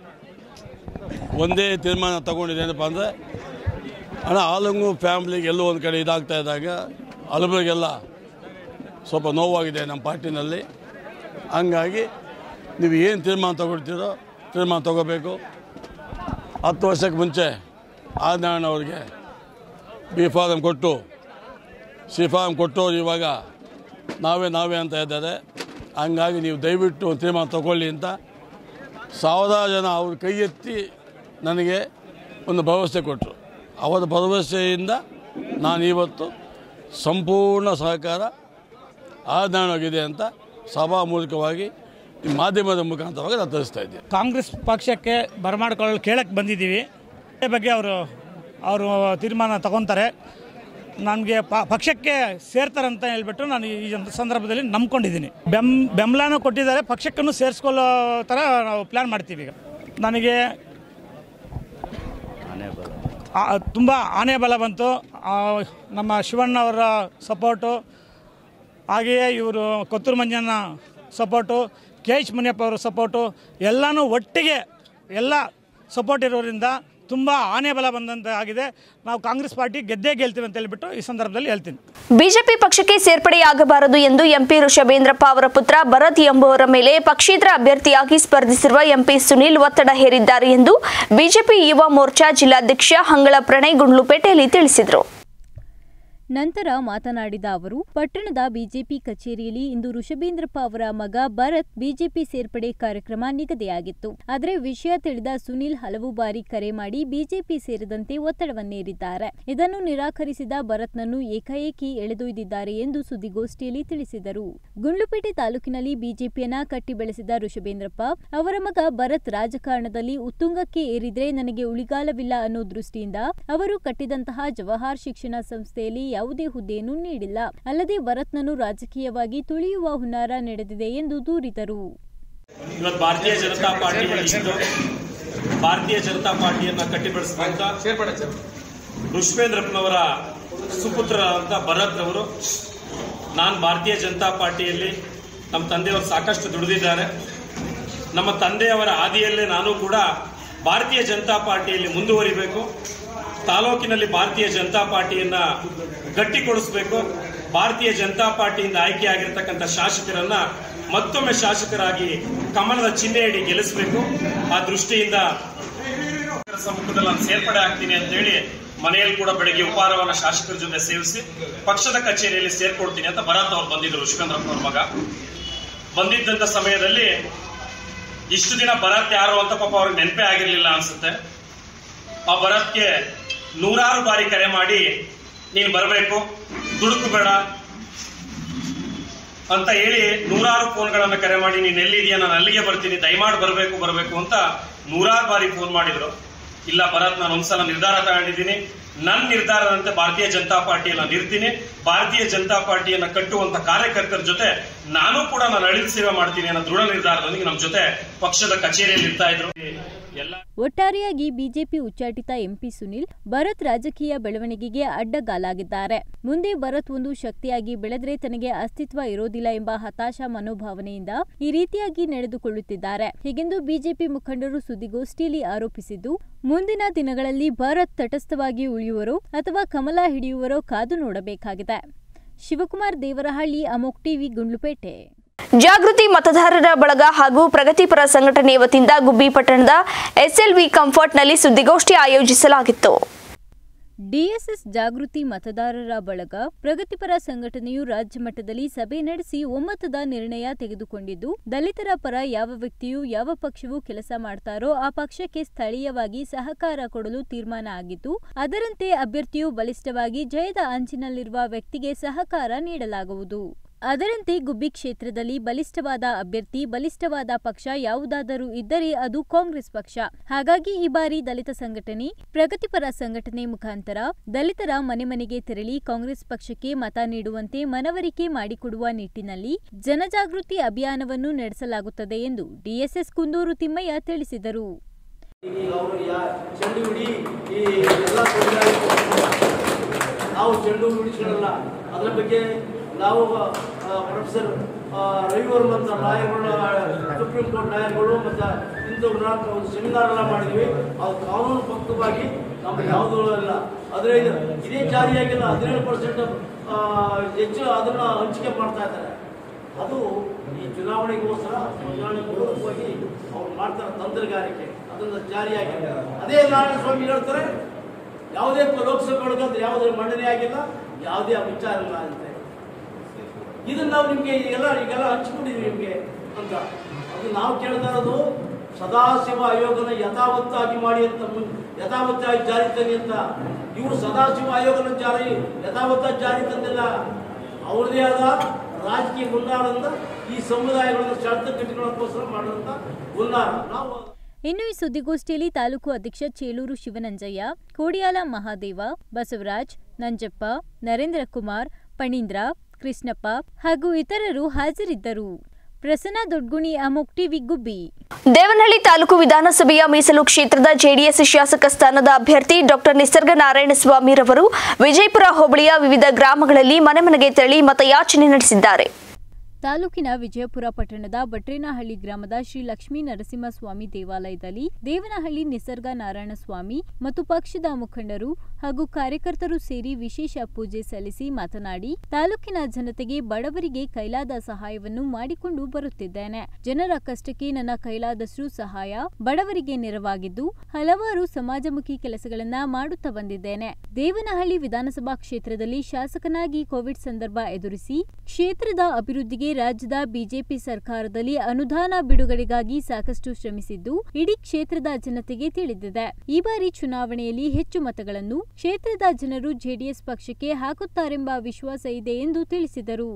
ಒಂದೇ ತೀರ್ಮಾನ ತಗೊಂಡಿದೆ ಏನಪ್ಪ ಅಂದರೆ ಹಣ ಆಲಂಗು ಫ್ಯಾಮ್ಲಿಗೆ ಎಲ್ಲೋ ಒಂದು ಕಡೆ ಇದಾಗ್ತಾ ಇದ್ದಾಗ ಹಲಬರಿಗೆಲ್ಲ ಸ್ವಲ್ಪ ನೋವಾಗಿದೆ ನಮ್ಮ ಪಾರ್ಟಿನಲ್ಲಿ ಹಂಗಾಗಿ ನೀವು ಏನು ತೀರ್ಮಾನ ತಗೊಳ್ತೀರೋ ತೀರ್ಮಾನ ತಗೋಬೇಕು ಹತ್ತು ವರ್ಷಕ್ಕೆ ಮುಂಚೆ ಆದಿನಾರಾಯಣ ಅವ್ರಿಗೆ ಬಿ ಫಾರಮ್ ಕೊಟ್ಟು ಸಿ ಫಾರಮ್ ಕೊಟ್ಟವ್ರು ಇವಾಗ ನಾವೇ ನಾವೇ ಅಂತ ಇದ್ದಾರೆ ಹಂಗಾಗಿ ನೀವು ದಯವಿಟ್ಟು ಒಂದು ತೀರ್ಮಾನ ತಗೊಳ್ಳಿ ಅಂತ ಸಾವಿರಾರು ಜನ ಅವ್ರ ಕೈ ಎತ್ತಿ ನನಗೆ ಒಂದು ಭರವಸೆ ಕೊಟ್ಟರು ಅವರ ಭರವಸೆಯಿಂದ ನಾನು ಇವತ್ತು ಸಂಪೂರ್ಣ ಸಹಕಾರ ಆದಾಯವಾಗಿದೆ ಅಂತ ಸಭಾ ಮೂಲಕವಾಗಿ ಈ ಮಾಧ್ಯಮದ ಮುಖಾಂತರವಾಗಿ ನಾನು ತಿಳಿಸ್ತಾ ಇದ್ದೀನಿ ಕಾಂಗ್ರೆಸ್ ಪಕ್ಷಕ್ಕೆ ಬರಮಾಡ್ಕೊಳ್ಳಲು ಕೇಳಕ್ಕೆ ಬಂದಿದ್ದೀವಿ ಈ ಬಗ್ಗೆ ಅವರು ಅವರು ತೀರ್ಮಾನ ತಗೊತಾರೆ ನನಗೆ ಪಕ್ಷಕ್ಕೆ ಸೇರ್ತಾರಂತ ಹೇಳ್ಬಿಟ್ಟು ನಾನು ಈ ಒಂದು ಸಂದರ್ಭದಲ್ಲಿ ನಂಬ್ಕೊಂಡಿದ್ದೀನಿ ಬೆಂ ಬೆಂಬಲನೂ ಕೊಟ್ಟಿದ್ದಾರೆ ಪಕ್ಷಕ್ಕೂ ಸೇರಿಸ್ಕೊಳ್ಳೋ ಥರ ನಾವು ಪ್ಲ್ಯಾನ್ ಮಾಡ್ತೀವಿ ಈಗ ನನಗೆ ತುಂಬ ಆನೆ ಬಲ ಬಂತು ಆ, ನಮ್ಮ ಶಿವಣ್ಣ ಅವರ ಸಪೋರ್ಟು ಹಾಗೆಯೇ ಇವರು Kothur Manjanna support K H Muniyappa ಅವರ ಸಪೋರ್ಟು ಎಲ್ಲನೂ ಒಟ್ಟಿಗೆ ಎಲ್ಲ ಸಪೋರ್ಟ್ ಇರೋದ್ರಿಂದ ತುಂಬ ಆನೆ ಬಲ ಬಂದಂತೆ ಆಗಿದೆ ನಾವು ಕಾಂಗ್ರೆಸ್ ಪಾರ್ಟಿ ಗೆದ್ದೇ ಗೆಲ್ತೀವಿ ಅಂತ ಹೇಳ್ಬಿಟ್ಟು ಈ ಸಂದರ್ಭದಲ್ಲಿ ಹೇಳ್ತೀನಿ ಬಿಜೆಪಿ ಪಕ್ಷಕ್ಕೆ ಸೇರ್ಪಡೆಯಾಗಬಾರದು ಎಂದು ಎಂಪಿ ಋಷಭೇಂದ್ರಪ್ಪ ಅವರ ಪುತ್ರ ಭರತ್ ಎಂಬುವರ ಮೇಲೆ ಪಕ್ಷೇತರ ಅಭ್ಯರ್ಥಿಯಾಗಿ ಸ್ಪರ್ಧಿಸಿರುವ ಎಂಪಿ ಸುನೀಲ್ ಒತ್ತಡ ಹೇರಿದ್ದಾರೆ ಎಂದು ಬಿಜೆಪಿ ಯುವ ಮೋರ್ಚಾ ಜಿಲ್ಲಾಧ್ಯಕ್ಷ ಹಂಗಳ ಪ್ರಣಯ್ ಗುಂಡ್ಲುಪೇಟೆಯಲ್ಲಿ ತಿಳಿಸಿದರು ನಂತರ ಮಾತನಾಡಿದ ಅವರು ಪಟ್ಟಣದ ಬಿಜೆಪಿ ಕಚೇರಿಯಲ್ಲಿ ಇಂದು ಋಷಭೇಂದ್ರಪ್ಪ ಅವರ ಮಗ ಭರತ್ ಬಿಜೆಪಿ ಸೇರ್ಪಡೆ ಕಾರ್ಯಕ್ರಮ ನಿಗದಿಯಾಗಿತ್ತು ಆದರೆ ವಿಷಯ ತಿಳಿದ ಸುನಿಲ್ ಹಲವು ಬಾರಿ ಕರೆ ಮಾಡಿ ಬಿಜೆಪಿ ಸೇರಿದಂತೆ ಒತ್ತಡವನ್ನೇರಿದ್ದಾರೆ ಇದನ್ನು ನಿರಾಕರಿಸಿದ ಭರತ್ನನ್ನು ಏಕಾಏಕಿ ಎಳೆದೊಯ್ದಿದ್ದಾರೆ ಎಂದು ಸುದ್ದಿಗೋಷ್ಠಿಯಲ್ಲಿ ತಿಳಿಸಿದರು ಗುಂಡ್ಲುಪೇಟೆ ತಾಲೂಕಿನಲ್ಲಿ ಬಿಜೆಪಿಯನ್ನ ಕಟ್ಟಿ ಬೆಳೆಸಿದ ಋಷಭೇಂದ್ರಪ್ಪ ಅವರ ಮಗ ಭರತ್ ರಾಜಕಾರಣದಲ್ಲಿ ಉತ್ತುಂಗಕ್ಕೆ ಏರಿದ್ರೆ ನನಗೆ ಉಳಿಗಾಲವಿಲ್ಲ ಅನ್ನೋ ದೃಷ್ಟಿಯಿಂದ ಅವರು ಕಟ್ಟಿದಂತಹ ಜವಾಹರ್ ಶಿಕ್ಷಣ ಸಂಸ್ಥೆಯಲ್ಲಿ ಯಾವುದೇ ಹುದ್ದೆಯನ್ನು ನೀಡಿಲ್ಲ ಅಲ್ಲದೆ ಭರತ್ನನ್ನು ರಾಜಕೀಯವಾಗಿ ತುಳಿಯುವ ಹುನ್ನಾರ ನಡೆದಿದೆ ಎಂದು ದೂರಿದರು ಇವತ್ತು ಭಾರತೀಯ ಜನತಾ ಪಾರ್ಟಿಯಲ್ಲಿ ಇದ್ದು ಭಾರತೀಯ ಜನತಾ ಪಾರ್ಟಿಯನ್ನ ಕಟ್ಟಿಬೆಳೆಸಿದಂತ ಋಷಭೇಂದ್ರಪ್ಪನವರ ಸುಪುತ್ರ ಅಂತ ಭರತ್ ಅವರು ನಾನು ಭಾರತೀಯ ಜನತಾ ಪಾರ್ಟಿಯಲ್ಲಿ ನಮ್ಮ ತಂದೆಯವರು ಸಾಕಷ್ಟು ದುಡಿದಿದ್ದಾರೆ ನಮ್ಮ ತಂದೆಯವರ ಹಾದಿಯಲ್ಲೇ ನಾನು ಕೂಡ ಭಾರತೀಯ ಜನತಾ ಪಾರ್ಟಿಯಲ್ಲಿ ಮುಂದುವರಿಬೇಕು ತಾಲೂಕಿನಲ್ಲಿ ಭಾರತೀಯ ಜನತಾ ಪಾರ್ಟಿಯನ್ನ ಗಟ್ಟಿಗೊಳಿಸಬೇಕು ಭಾರತೀಯ ಜನತಾ ಪಾರ್ಟಿಯಿಂದ ಆಯ್ಕೆಯಾಗಿರ್ತಕ್ಕಂಥ ಶಾಸಕರನ್ನ ಮತ್ತೊಮ್ಮೆ ಶಾಸಕರಾಗಿ ಕಮಲದ ಚಿಹ್ನೆಯಡಿ ಗೆಲ್ಲಿಸಬೇಕು ಆ ದೃಷ್ಟಿಯಿಂದ ಸಮ್ಮುಖದಲ್ಲಿ ನಾನು ಸೇರ್ಪಡೆ ಆಗ್ತೀನಿ ಅಂತ ಹೇಳಿ ಮನೆಯಲ್ಲಿ ಕೂಡ ಬೆಳಗ್ಗೆ ಉಪಹಾರವನ್ನ ಶಾಸಕರ ಜೊತೆ ಸೇವಿಸಿ ಪಕ್ಷದ ಕಚೇರಿಯಲ್ಲಿ ಸೇರ್ಕೊಡ್ತೀನಿ ಅಂತ ಭರತ್ ಅವ್ರು ಬಂದಿದ್ರು ಋಷಿಕಂದ್ರಪ್ಪ ಅವ್ರ ಮಗ ಬಂದಿದ್ದಂತ ಸಮಯದಲ್ಲಿ ಇಷ್ಟು ದಿನ ಭರತ್ ಯಾರು ಅಂತ ಪಾಪ ಅವ್ರಿಗೆ ನೆನಪೇ ಆಗಿರ್ಲಿಲ್ಲ ಅನ್ಸುತ್ತೆ ಆ ಭರತ್ಗೆ ನೂರಾರು ಬಾರಿ ಕರೆ ಮಾಡಿ ನೀನು ಬರಬೇಕು ದುಡುಕು ಬೇಡ ಅಂತ ಹೇಳಿ ನೂರಾರು ಫೋನ್ಗಳನ್ನ ಕರೆ ಮಾಡಿ ನೀನು ಎಲ್ಲಿದೆಯಾ ನಾನು ಅಲ್ಲಿಗೆ ಬರ್ತೀನಿ ದಯಮಾಡಿ ಬರಬೇಕು ಬರಬೇಕು ಅಂತ ನೂರಾರು ಬಾರಿ ಫೋನ್ ಮಾಡಿದ್ರು ಇಲ್ಲ ಭರತ್ ನಾನು ಒಂದ್ಸಲ ನಿರ್ಧಾರ ತಗೊಂಡಿದ್ದೀನಿ ನನ್ನ ನಿರ್ಧಾರದಂತೆ ಭಾರತೀಯ ಜನತಾ ಪಾರ್ಟಿಯನ್ನ ನಿಲ್ತೀನಿ ಭಾರತೀಯ ಜನತಾ ಪಾರ್ಟಿಯನ್ನ ಕಟ್ಟುವಂತ ಕಾರ್ಯಕರ್ತರ ಜೊತೆ ನಾನು ಕೂಡ ನಾನು ಅಳಿದ ಸೇವೆ ಮಾಡ್ತೀನಿ ಅನ್ನೋ ದೃಢ ನಿರ್ಧಾರದೊಂದಿಗೆ ನಮ್ಮ ಜೊತೆ ಪಕ್ಷದ ಕಚೇರಿಯಲ್ಲಿ ಇರ್ತಾ ಇದ್ರು ಎಲ್ಲ ಒಟ್ಟಾರೆಯಾಗಿ ಬಿಜೆಪಿ ಉಚ್ಚಾಟಿತ ಎಂಪಿ ಸುನಿಲ್ ಭರತ್ ರಾಜಕೀಯ ಬೆಳವಣಿಗೆಗೆ ಅಡ್ಡಗಾಲಾಗಿದ್ದಾರೆ ಮುಂದೆ ಭರತ್ ಒಂದು ಶಕ್ತಿಯಾಗಿ ಬೆಳೆದ್ರೆ ತನಗೆ ಅಸ್ತಿತ್ವ ಇರೋದಿಲ್ಲ ಎಂಬ ಹತಾಶ ಮನೋಭಾವನೆಯಿಂದ ಈ ರೀತಿಯಾಗಿ ನಡೆದುಕೊಳ್ಳುತ್ತಿದ್ದಾರೆ ಹೀಗೆಂದು ಬಿಜೆಪಿ ಮುಖಂಡರು ಸುದ್ದಿಗೋಷ್ಠಿಯಲ್ಲಿ ಆರೋಪಿಸಿದ್ದು ಮುಂದಿನ ದಿನಗಳಲ್ಲಿ ಭಾರತ್ ತಟಸ್ಥವಾಗಿ ಉಳಿಯುವರೋ ಅಥವಾ ಕಮಲ ಹಿಡಿಯುವರೋ ಕಾದು ನೋಡಬೇಕಾಗಿದೆ ಶಿವಕುಮಾರ್ ದೇವರಹಳ್ಳಿ ಅಮೋಕ್ ಟಿವಿ ಗುಂಡ್ಲುಪೇಟೆ ಜಾಗೃತಿ ಮತದಾರರ ಬಳಗ ಹಾಗೂ ಪ್ರಗತಿಪರ ಸಂಘಟನೆ ವತಿಯಿಂದ ಗುಬ್ಬಿ ಪಟ್ಟಣದ ಎಸ್ಎಲ್ವಿ ಕಂಫರ್ಟ್ನಲ್ಲಿ ಸುದ್ದಿಗೋಷ್ಠಿ ಆಯೋಜಿಸಲಾಗಿತ್ತು ಡಿಎಸ್ಎಸ್ ಜಾಗೃತಿ ಮತದಾರರ ಬಳಗ ಪ್ರಗತಿಪರ ಸಂಘಟನೆಯು ರಾಜ್ಯ ಮಟ್ಟದಲ್ಲಿ ಸಭೆ ನಡೆಸಿ ಒಮ್ಮತದ ನಿರ್ಣಯ ತೆಗೆದುಕೊಂಡಿದ್ದು ದಲಿತರ ಪರ ಯಾವ ವ್ಯಕ್ತಿಯು ಯಾವ ಪಕ್ಷವು ಕೆಲಸ ಮಾಡ್ತಾರೋ ಆ ಪಕ್ಷಕ್ಕೆ ಸ್ಥಳೀಯವಾಗಿ ಸಹಕಾರ ಕೊಡಲು ತೀರ್ಮಾನ ಆಗಿದ್ದು ಅದರಂತೆ ಅಭ್ಯರ್ಥಿಯು ಬಲಿಷ್ಠವಾಗಿ ಜಯದ ಅಂಚಿನಲ್ಲಿರುವ ವ್ಯಕ್ತಿಗೆ ಸಹಕಾರ ನೀಡಲಾಗುವುದು ಅದರಂತೆ ಗುಬ್ಬಿ ಕ್ಷೇತ್ರದಲ್ಲಿ ಬಲಿಷ್ಠವಾದ ಅಭ್ಯರ್ಥಿ ಬಲಿಷ್ಠವಾದ ಪಕ್ಷ ಯಾವುದಾದರೂ ಇದ್ದರೆ ಅದು ಕಾಂಗ್ರೆಸ್ ಪಕ್ಷ ಹಾಗಾಗಿ ಈ ಬಾರಿ ದಲಿತ ಸಂಘಟನೆ ಪ್ರಗತಿಪರ ಸಂಘಟನೆ ಮುಖಾಂತರ ದಲಿತರ ಮನೆ ಮನೆಗೆ ತೆರಳಿ ಕಾಂಗ್ರೆಸ್ ಪಕ್ಷಕ್ಕೆ ಮತ ನೀಡುವಂತೆ ಮನವರಿಕೆ ಮಾಡಿಕೊಡುವ ನಿಟ್ಟಿನಲ್ಲಿ ಜನಜಾಗೃತಿ ಅಭಿಯಾನವನ್ನು ನಡೆಸಲಾಗುತ್ತದೆ ಎಂದು ಡಿಎಸ್ಎಸ್ ಕುಂದೂರು ತಿಮ್ಮಯ್ಯ ತಿಳಿಸಿದರು ಈಗ ಅವರು ಯಾ ಚೆಂಡು ಹಿಡಿ ಈ ಎಲ್ಲ ತೊಂದರೆ ನಾವು ಚೆಂಡು ಹಿಡಿಸ್ಕೊಳ್ಳಲ್ಲ ಅದರ ಬಗ್ಗೆ ನಾವು ಆ, ಪ್ರೊಫೆಸರ್ ಆ, ರವಿವರ್ಮ ಅಂತ ಲಾಯರ್ಗಳು ಸುಪ್ರೀಂ ಕೋರ್ಟ್ ಲಾಯರ್ಗಳು ಮತ್ತು ಇಂಥವ್ರನ್ನ ಒಂದು ಸೆಮಿನಾರ್ ಎಲ್ಲ ಮಾಡಿದ್ವಿ ಅದು ಕಾನೂನು ಬದ್ಧವಾಗಿ ನಮ್ಗೆ ಯಾವುದೂ ಇಲ್ಲ ಹದಿನೈದು ಇದೇ ಜಾರಿಯಾಗಿಲ್ಲ ಹದಿನೇಳು ಪರ್ಸೆಂಟ್ ಹೆಚ್ಚು ಅದನ್ನು ಹಂಚಿಕೆ ಮಾಡ್ತಾ ಇದ್ದಾರೆ ಅದು ಈ ಚುನಾವಣೆಗೋಸ್ಕರ ಚುನಾವಣೆ ಪೂರ್ವಕವಾಗಿ ಅವ್ರು ಮಾಡ್ತಾರೆ ತಂತ್ರಗಾರಿಕೆ ಅದನ್ನು ಜಾರಿಯಾಗಿದೆ ಅದೇ ನಾರಾಯಣ ಸ್ವಾಮಿ ಹೇಳ್ತಾರೆ ಯಾವುದೇ ಪ- ಲೋಕಸಭೆ ಒಳಗಂದ್ರೆ ಯಾವುದೇ ಮಂಡನೆ ಆಗಿಲ್ಲ ಯಾವುದೇ ವಿಚಾರ ಇಲ್ಲ ಅಂತ ಇದನ್ನ ನಾವು ನಿಮಗೆ ಈಗೆಲ್ಲ ಈಗೆಲ್ಲ ಹಂಚ್ಕೊಂಡಿದ್ವಿ ನಿಮಗೆ ಅಂತ ಅದು ನಾವು ಕೇಳ್ತಾ ಇರೋದು ಸದಾಶಿವ ಆಯೋಗನ ಯಥಾವತ್ತಾಗಿ ಮಾಡಿ ಅಂತ ಮುನ್- ಯಥಾವತ್ತಾಗಿ ಜಾರಿ ತನ್ನಿ ಅಂತ ಇವರು ಸದಾಶಿವ ಆಯೋಗನ ಜಾರಿ ಯಥಾವತ್ತಾಗಿ ಜಾರಿ ತಂದಿಲ್ಲ ಅವ್ರದೇ ಆದ ರಾಜಕೀಯ ಹುನ್ನಾರದಿಂದ ಈ ಸಮುದಾಯಗಳನ್ನು ಶರ್ತ ಕಟ್ಟಿಕೊಳ್ಳೋಕ್ಕೋಸ್ಕರ ಮಾಡಿದಂತ ಹುನ್ನಾರ ನಾವು ಇನ್ನು ಈ ಸುದ್ದಿಗೋಷ್ಠಿಯಲ್ಲಿ ತಾಲೂಕು ಅಧ್ಯಕ್ಷ ಚೇಳೂರು ಶಿವನಂಜಯ್ಯ ಕೋಡಿಯಾಲ ಮಹಾದೇವ ಬಸವರಾಜ್ ನಂಜಪ್ಪ ನರೇಂದ್ರ ಕುಮಾರ್ ಪಣೀಂದ್ರ ಕೃಷ್ಣಪ್ಪ ಹಾಗೂ ಇತರರು ಹಾಜರಿದ್ದರು ಪ್ರಸನ್ನ ದೊಡ್ಗುಣಿ ಅಮೋಕ್ ಟಿವಿ ಗುಬ್ಬಿ ದೇವನಹಳ್ಳಿ ತಾಲೂಕು ವಿಧಾನಸಭೆಯ ಮೀಸಲು ಕ್ಷೇತ್ರದ ಜೆಡಿಎಸ್ ಶಾಸಕ ಸ್ಥಾನದ ಅಭ್ಯರ್ಥಿ ಡಾಕ್ಟರ್ ನಿಸರ್ಗ ನಾರಾಯಣಸ್ವಾಮಿರವರು ವಿಜಯಪುರ ಹೋಬಳಿಯ ವಿವಿಧ ಗ್ರಾಮಗಳಲ್ಲಿ ಮನೆ ಮನೆಗೆ ತೆರಳಿ ಮತಯಾಚನೆ ನಡೆಸಿದ್ದಾರೆ ತಾಲೂಕಿನ ವಿಜಯಪುರ ಪಟ್ಟಣದ ಬಟ್ರೇನಹಳ್ಳಿ ಗ್ರಾಮದ ಶ್ರೀ ಲಕ್ಷ್ಮೀ ನರಸಿಂಹಸ್ವಾಮಿ ದೇವಾಲಯದಲ್ಲಿ ದೇವನಹಳ್ಳಿ ನಿಸರ್ಗ ನಾರಾಯಣಸ್ವಾಮಿ ಮತ್ತು ಪಕ್ಷದ ಮುಖಂಡರು ಹಾಗೂ ಕಾರ್ಯಕರ್ತರು ಸೇರಿ ವಿಶೇಷ ಪೂಜೆ ಸಲ್ಲಿಸಿ ಮಾತನಾಡಿ ತಾಲೂಕಿನ ಜನತೆಗೆ ಬಡವರಿಗೆ ಕೈಲಾದ ಸಹಾಯವನ್ನು ಮಾಡಿಕೊಂಡು ಬರುತ್ತಿದ್ದೇನೆ ಜನರ ಕಷ್ಟಕ್ಕೆ ನನ್ನ ಕೈಲಾದಷ್ಟು ಸಹಾಯ ಬಡವರಿಗೆ ನೆರವಾಗಿದ್ದು ಹಲವಾರು ಸಮಾಜಮುಖಿ ಕೆಲಸಗಳನ್ನ ಮಾಡುತ್ತಾ ಬಂದಿದ್ದೇನೆ ದೇವನಹಳ್ಳಿ ವಿಧಾನಸಭಾ ಕ್ಷೇತ್ರದಲ್ಲಿ ಶಾಸಕನಾಗಿ ಕೋವಿಡ್ ಸಂದರ್ಭ ಎದುರಿಸಿ ಕ್ಷೇತ್ರದ ಅಭಿವೃದ್ಧಿಗೆ ರಾಜ್ಯದ ಬಿಜೆಪಿ ಸರ್ಕಾರದಲ್ಲಿ ಅನುದಾನ ಬಿಡುಗಡೆಗಾಗಿ ಸಾಕಷ್ಟು ಶ್ರಮಿಸಿದ್ದು ಇಡೀ ಕ್ಷೇತ್ರದ ಜನತೆಗೆ ತಿಳಿದಿದೆ ಈ ಬಾರಿ ಚುನಾವಣೆಯಲ್ಲಿ ಹೆಚ್ಚು ಮತಗಳನ್ನು ಕ್ಷೇತ್ರದ ಜನರು ಜೆಡಿಎಸ್ ಪಕ್ಷಕ್ಕೆ ಹಾಕುತ್ತಾರೆಂಬ ವಿಶ್ವಾಸ ಇದೆ ಎಂದು ತಿಳಿಸಿದರು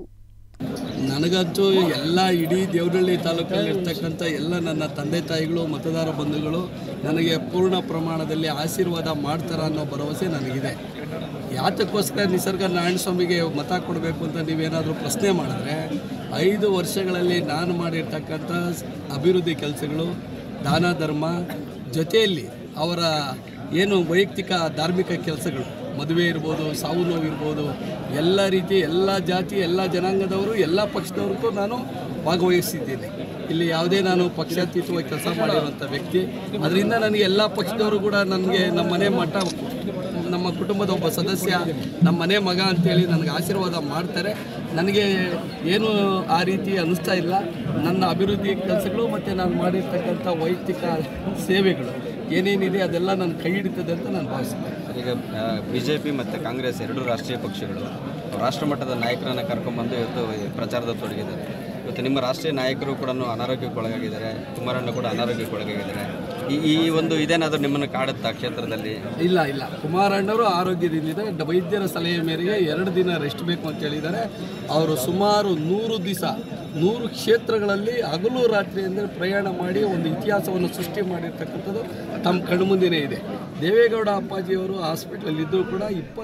ನನಗಂತೂ ಎಲ್ಲ ಇಡೀ ದೇವನಹಳ್ಳಿ ತಾಲೂಕಲ್ಲಿ ಇರ್ತಕ್ಕಂಥ ಎಲ್ಲ ನನ್ನ ತಂದೆ ತಾಯಿಗಳು ಮತದಾರ ಬಂಧುಗಳು ನನಗೆ ಪೂರ್ಣ ಪ್ರಮಾಣದಲ್ಲಿ ಆಶೀರ್ವಾದ ಮಾಡ್ತಾರ ಅನ್ನೋ ಭರವಸೆ ನನಗಿದೆ ಯಾತಕ್ಕೋಸ್ಕರ ನಿಸರ್ಗ ನಾರಾಯಣ ಸ್ವಾಮಿಗೆ ಮತ ಕೊಡಬೇಕು ಅಂತ ನೀವೇನಾದರೂ ಪ್ರಶ್ನೆ ಮಾಡಿದ್ರೆ ಐದು ವರ್ಷಗಳಲ್ಲಿ ನಾನು ಮಾಡಿರ್ತಕ್ಕಂಥ ಅಭಿವೃದ್ಧಿ ಕೆಲಸಗಳು ದಾನ ಧರ್ಮ ಜೊತೆಯಲ್ಲಿ ಅವರ ಏನು ವೈಯಕ್ತಿಕ ಧಾರ್ಮಿಕ ಕೆಲಸಗಳು ಮದುವೆ ಇರ್ಬೋದು ಸಾವು ನೋವು ಇರ್ಬೋದು ಎಲ್ಲ ರೀತಿ ಎಲ್ಲ ಜಾತಿ ಎಲ್ಲ ಜನಾಂಗದವರು ಎಲ್ಲ ಪಕ್ಷದವ್ರಿಗೂ ನಾನು ಭಾಗವಹಿಸಿದ್ದೇನೆ ಇಲ್ಲಿ ಯಾವುದೇ ನಾನು ಪಕ್ಷಾತೀತವಾಗಿ ಕೆಲಸ ಮಾಡಿರುವಂಥ ವ್ಯಕ್ತಿ ಅದರಿಂದ ನನಗೆ ಎಲ್ಲ ಪಕ್ಷದವರು ಕೂಡ ನನಗೆ ನಮ್ಮ ಮನೆ ಮಠ ನಮ್ಮ ಕುಟುಂಬದ ಒಬ್ಬ ಸದಸ್ಯ ನಮ್ಮ ಮನೆ ಮಗ ಅಂತೇಳಿ ನನಗೆ ಆಶೀರ್ವಾದ ಮಾಡ್ತಾರೆ ನನಗೆ ಏನು ಆ ರೀತಿ ಅನ್ನಿಸ್ತಾ ಇಲ್ಲ ನನ್ನ ಅಭಿವೃದ್ಧಿ ಕೆಲಸಗಳು ಮತ್ತು ನಾನು ಮಾಡಿರ್ತಕ್ಕಂಥ ವೈಯಕ್ತಿಕ ಸೇವೆಗಳು ಏನೇನಿದೆ ಅದೆಲ್ಲ ನನ್ನ ಕೈ ಹಿಡಿತದೆ ಅಂತ ನಾನು ಭಾವಿಸ್ತೇನೆ ಈಗ ಬಿ ಜೆ ಪಿ ಮತ್ತು ಕಾಂಗ್ರೆಸ್ ಎರಡು ರಾಷ್ಟ್ರೀಯ ಪಕ್ಷಗಳು ರಾಷ್ಟ್ರಮಟ್ಟದ ನಾಯಕರನ್ನು ಕರ್ಕೊಂಡ್ಬಂದು ಇವತ್ತು ಪ್ರಚಾರದ ತೊಡಗಿದ್ದಾರೆ ಇವತ್ತು ನಿಮ್ಮ ರಾಷ್ಟ್ರೀಯ ನಾಯಕರು ಕೂಡ ಅನಾರೋಗ್ಯಕ್ಕೆ ಒಳಗಾಗಿದ್ದಾರೆ ಕುಮಾರಣ್ಣ ಕೂಡ ಅನಾರೋಗ್ಯಕ್ಕೆ ಒಳಗಾಗಿದ್ದಾರೆ ಈ ಈ ಒಂದು ಇದೇನಾದರೂ ನಿಮ್ಮನ್ನು ಕಾಡುತ್ತಾ ಕ್ಷೇತ್ರದಲ್ಲಿ ಇಲ್ಲ ಇಲ್ಲ ಕುಮಾರಣ್ಣವರು ಆರೋಗ್ಯದಿಂದಿದೆ ಡ- ವೈದ್ಯರ ಸಲಹೆ ಮೇರೆಗೆ ಎರಡು ದಿನ ರೆಸ್ಟ್ ಬೇಕು ಅಂತ ಹೇಳಿದ್ದಾರೆ ಅವರು ಸುಮಾರು ನೂರು ದಿವಸ ನೂರು ಕ್ಷೇತ್ರಗಳಲ್ಲಿ ಹಗಲು ರಾತ್ರಿ ಅಂದರೆ ಪ್ರಯಾಣ ಮಾಡಿ ಒಂದು ಇತಿಹಾಸವನ್ನು ಸೃಷ್ಟಿ ಮಾಡಿರ್ತಕ್ಕಂಥದ್ದು ತಮ್ಮ ಕಣ್ಮುಂದೆನೇ ಇದೆ ದೇವೇಗೌಡ ಅಪ್ಪಾಜಿಯವರು ಹಾಸ್ಪಿಟ್ಲಲ್ಲಿ ಇದ್ದರೂ ಕೂಡ ಇಪ್ಪತ್ತು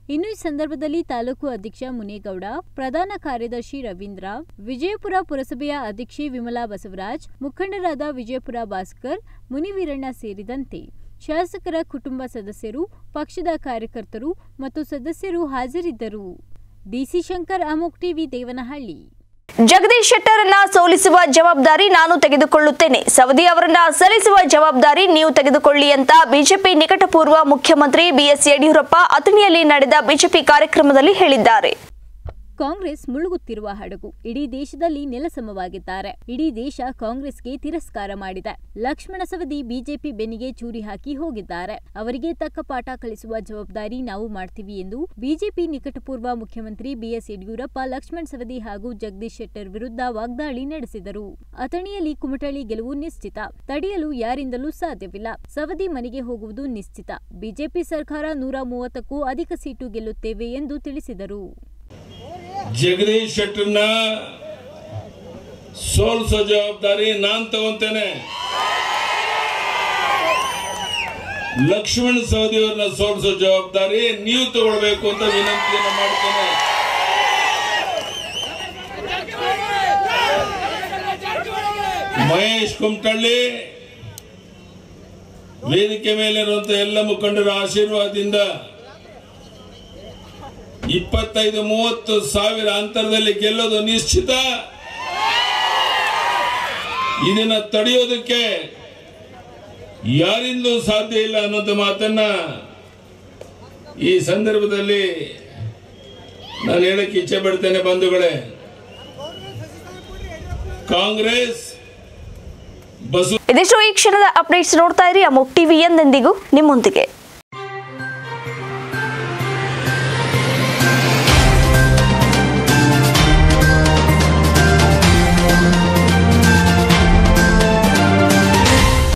ಇನ್ನು ಈ ಸಂದರ್ಭದಲ್ಲಿ ತಾಲೂಕು ಅಧ್ಯಕ್ಷ ಮುನೇಗೌಡ ಪ್ರಧಾನ ಕಾರ್ಯದರ್ಶಿ ರವೀಂದ್ರ ವಿಜಯಪುರ ಪುರಸಭೆಯ ಅಧ್ಯಕ್ಷೆ ವಿಮಲಾ ಬಸವರಾಜ್ ಮುಖಂಡರಾದ ವಿಜಯಪುರ ಭಾಸ್ಕರ್ ಮುನಿವೀರಣ್ಣ ಸೇರಿದಂತೆ ಶಾಸಕರ ಕುಟುಂಬ ಸದಸ್ಯರು ಪಕ್ಷದ ಕಾರ್ಯಕರ್ತರು ಮತ್ತು ಸದಸ್ಯರು ಹಾಜರಿದ್ದರು ಡಿಸಿ ಶಂಕರ್ ಅಮೋಕ್ ಟಿವಿ ದೇವನಹಳ್ಳಿ ಜಗದೀಶ್ ಶೆಟ್ಟರನ್ನ ಸೋಲಿಸುವ ಜವಾಬ್ದಾರಿ ನಾನು ತೆಗೆದುಕೊಳ್ಳುತ್ತೇನೆ ಸವದಿ ಅವರನ್ನ ಸಲ್ಲಿಸುವ ಜವಾಬ್ದಾರಿ ನೀವು ತೆಗೆದುಕೊಳ್ಳಿ ಅಂತ ಬಿಜೆಪಿ ನಿಕಟಪೂರ್ವ ಮುಖ್ಯಮಂತ್ರಿ ಬಿಎಸ್ ಯಡಿಯೂರಪ್ಪ ಅಥಣಿಯಲ್ಲಿ ನಡೆದ ಬಿಜೆಪಿ ಕಾರ್ಯಕ್ರಮದಲ್ಲಿ ಹೇಳಿದ್ದಾರೆ ಕಾಂಗ್ರೆಸ್ ಮುಳುಗುತ್ತಿರುವ ಹಡಗು ಇಡೀ ದೇಶದಲ್ಲಿ ನೆಲಸಮವಾಗಿದ್ದಾರೆ ಇಡೀ ದೇಶ ಕಾಂಗ್ರೆಸ್ಗೆ ತಿರಸ್ಕಾರ ಮಾಡಿದೆ ಲಕ್ಷ್ಮಣ ಸವದಿ ಬಿಜೆಪಿ ಬೆನ್ನಿಗೆ ಚೂರಿ ಹಾಕಿ ಹೋಗಿದ್ದಾರೆ ಅವರಿಗೆ ತಕ್ಕ ಪಾಠ ಕಲಿಸುವ ಜವಾಬ್ದಾರಿ ನಾವು ಮಾಡ್ತೀವಿ ಎಂದು ಬಿಜೆಪಿ ನಿಕಟಪೂರ್ವ ಮುಖ್ಯಮಂತ್ರಿ ಬಿಎಸ್ ಯಡಿಯೂರಪ್ಪ ಲಕ್ಷ್ಮಣ್ ಸವದಿ ಹಾಗೂ ಜಗದೀಶ್ ಶೆಟ್ಟರ್ ವಿರುದ್ಧ ವಾಗ್ದಾಳಿ ನಡೆಸಿದರು ಅಥಣಿಯಲ್ಲಿ ಕುಮಟಳ್ಳಿ ಗೆಲುವು ನಿಶ್ಚಿತ ತಡೆಯಲು ಯಾರಿಂದಲೂ ಸಾಧ್ಯವಿಲ್ಲ ಸವದಿ ಮನೆಗೆ ಹೋಗುವುದು ನಿಶ್ಚಿತ ಬಿಜೆಪಿ ಸರ್ಕಾರ ನೂರ ಮೂವತ್ತಕ್ಕೂ ಅಧಿಕ ಸೀಟು ಗೆಲ್ಲುತ್ತೇವೆ ಎಂದು ತಿಳಿಸಿದರು ಜಗದೀಶ್ ಶೆಟ್ಟರ್ನ ಸೋಲ್ಸೋ ಜವಾಬ್ದಾರಿ ನಾನ್ ತಗೊಂತೇನೆ ಲಕ್ಷ್ಮಣ್ ಸವದಿಯವ್ರನ್ನ ಸೋಲ್ಸೋ ಜವಾಬ್ದಾರಿ ನೀವು ತಗೊಳ್ಬೇಕು ಅಂತ ವಿನಂತಿಯನ್ನು ಮಾಡ್ತೇನೆ ಮಹೇಶ್ ಕುಮಟಳ್ಳಿ ವೇದಿಕೆ ಮೇಲೆ ಇರುವಂತ ಎಲ್ಲ ಮುಖಂಡರ ಆಶೀರ್ವಾದದಿಂದ ಇಪ್ಪತ್ತೈದು ಮೂವತ್ತು ಸಾವಿರ ಅಂತರದಲ್ಲಿ ಗೆಲ್ಲೋದು ನಿಶ್ಚಿತ ಇದನ್ನ ತಡೆಯೋದಕ್ಕೆ ಯಾರಿಂದಲೂ ಸಾಧ್ಯ ಇಲ್ಲ ಅನ್ನೋದು ಮಾತನ್ನ ಈ ಸಂದರ್ಭದಲ್ಲಿ ನಾನು ಹೇಳಕ್ಕೆ ಇಚ್ಛೆ ಪಡ್ತೇನೆ ಬಂಧುಗಳೇ ಕಾಂಗ್ರೆಸ್ ಬಸವ ಇದಿಷ್ಟು ಈ ಕ್ಷಣದ ಅಪ್ಡೇಟ್ಸ್ ನೋಡ್ತಾ ಇರಿ ಅಮೋಕ್ ಟಿವಿ ಎಂದೆಂದಿಗೂ ನಿಮ್ಮೊಂದಿಗೆ